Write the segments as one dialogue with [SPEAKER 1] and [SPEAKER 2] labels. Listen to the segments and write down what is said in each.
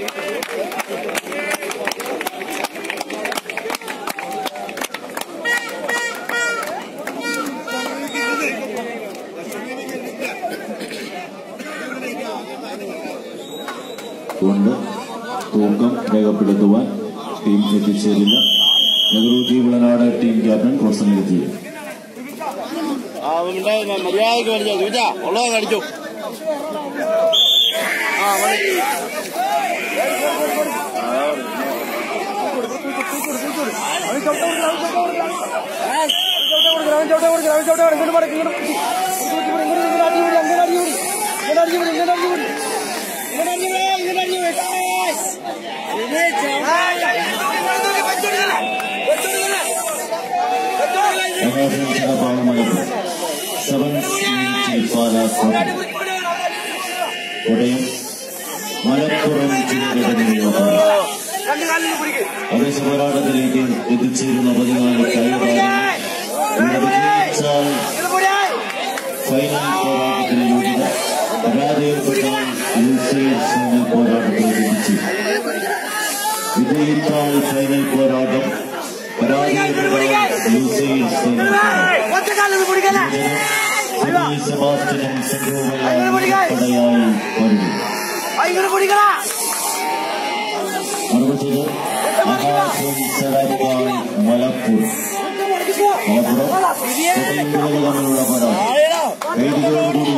[SPEAKER 1] കൊണ്ട് തൂക്കം രേഖപ്പെടുത്തുവാൻ ടീം എത്തിച്ചേരില്ല നെഹ്റുജി വിളനാട് ടീം ക്യാപ്റ്റൻ പ്രോത്സാഹനം ചെയ്യും
[SPEAKER 2] ആ ഉണ്ടായി മര്യാദക്ക് മേടിച്ചോ ചോദിച്ചാ ഉള്ളത് കടിച്ചു ആ മതി
[SPEAKER 1] രണ്ടാമത്തെ ഭാഗമായ സെവൻസ് പാല കോട്ടയം മലപ്പുറം ജില്ലകളുടെ നിയോഗം പ്രദേശ പോരാട്ടത്തിലേക്ക് എത്തിച്ചേരുന്ന പതിനാല് കായികതാരങ്ങൾ ഇവിടെ വിജയിച്ചാൽ ഫൈനൽ പോരാട്ടത്തിന് യോഗ്യത പരാജയപ്പെട്ടാൽ യുസൈൽ ഫൈനൽ പോരാട്ടത്തിലേക്ക് എത്തിച്ചേരും വിജയിച്ചാൽ ഫൈനൽ പോരാട്ടം പരാജയപ്പെട്ടാൽ യുസൈൽ ഫൈനൽ പോരാട്ടം സെബി സെബാസ്റ്റ്യനും സംഘവുമെല്ലാം പടയായി വരുന്നു മറുപടിച്ചത് ആകാശം സടപ്പാൽ മലപ്പൂർ മലപ്പുറം കോട്ടയം ജില്ലകൾ തമ്മിലുള്ള പടം വേദികളോടുകൂടി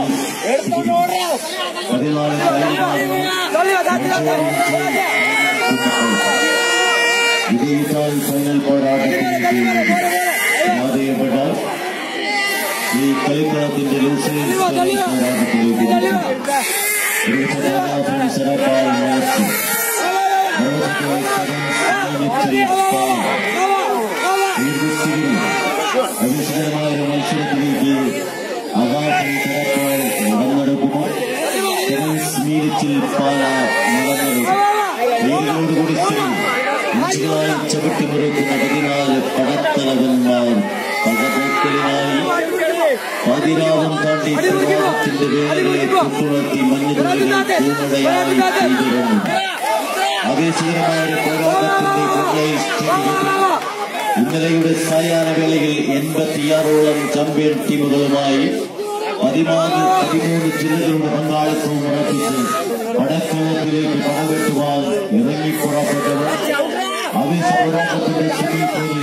[SPEAKER 1] പതിനാല് വിജയിച്ചാൽ ഫൈനൽ പോരാട്ടത്തിൽ പരാജയപ്പെട്ടാൽ ഈ കളിക്കളത്തിന്റെ ലൂസേഴ്സ് ഫൈനൽ പോരാട്ടത്തിലേക്ക് സടപ്പാൽ മലപ്പൂർ അവിശ്വരമായ ഒരു മത്സരത്തിലേക്ക് ആകാശം തിരക്കാൾ നടന്നെടുക്കുമ്പോൾ ടെന്നീസ് മീരിച്ചിൽ പാല നടന്നെടുക്കും വേദികളോടുകൂടി സ്ഥിരം ഇഞ്ചുകളായി ചവിട്ടി മുറിക്കുന്ന പതിനാല് പടത്തലവന്മാർ പകപോക്കലിനായി പതിരാവും താണ്ടി പ്രഭാതത്തിന്റെ വേലകളെ കുത്തുണർത്തി മഞ്ഞുകളിൽ പൂമടയായി ചെയ്തിരുന്നു ആവേശകരമായ ഒരു പോരാട്ടത്തിന്റെ കൊണ്ടയിൽ ഇന്നലെയുടെ സായാഹ്ന വേളയിൽ എൺപത്തിയാറോളം ചാമ്പ്യൻ ടീമുകളുമായി പതിനാല് പതിമൂന്ന് ജില്ലകളുടെ പങ്കാളിത്തവും ഉറപ്പിച്ച് പടക്കളത്തിലേക്ക് പടവെട്ടുവാൻ ഇറങ്ങിപ്പുറപ്പെട്ടവർ ആവേശ പോരാട്ടത്തിന്റെ സെമി ഫൈനൽ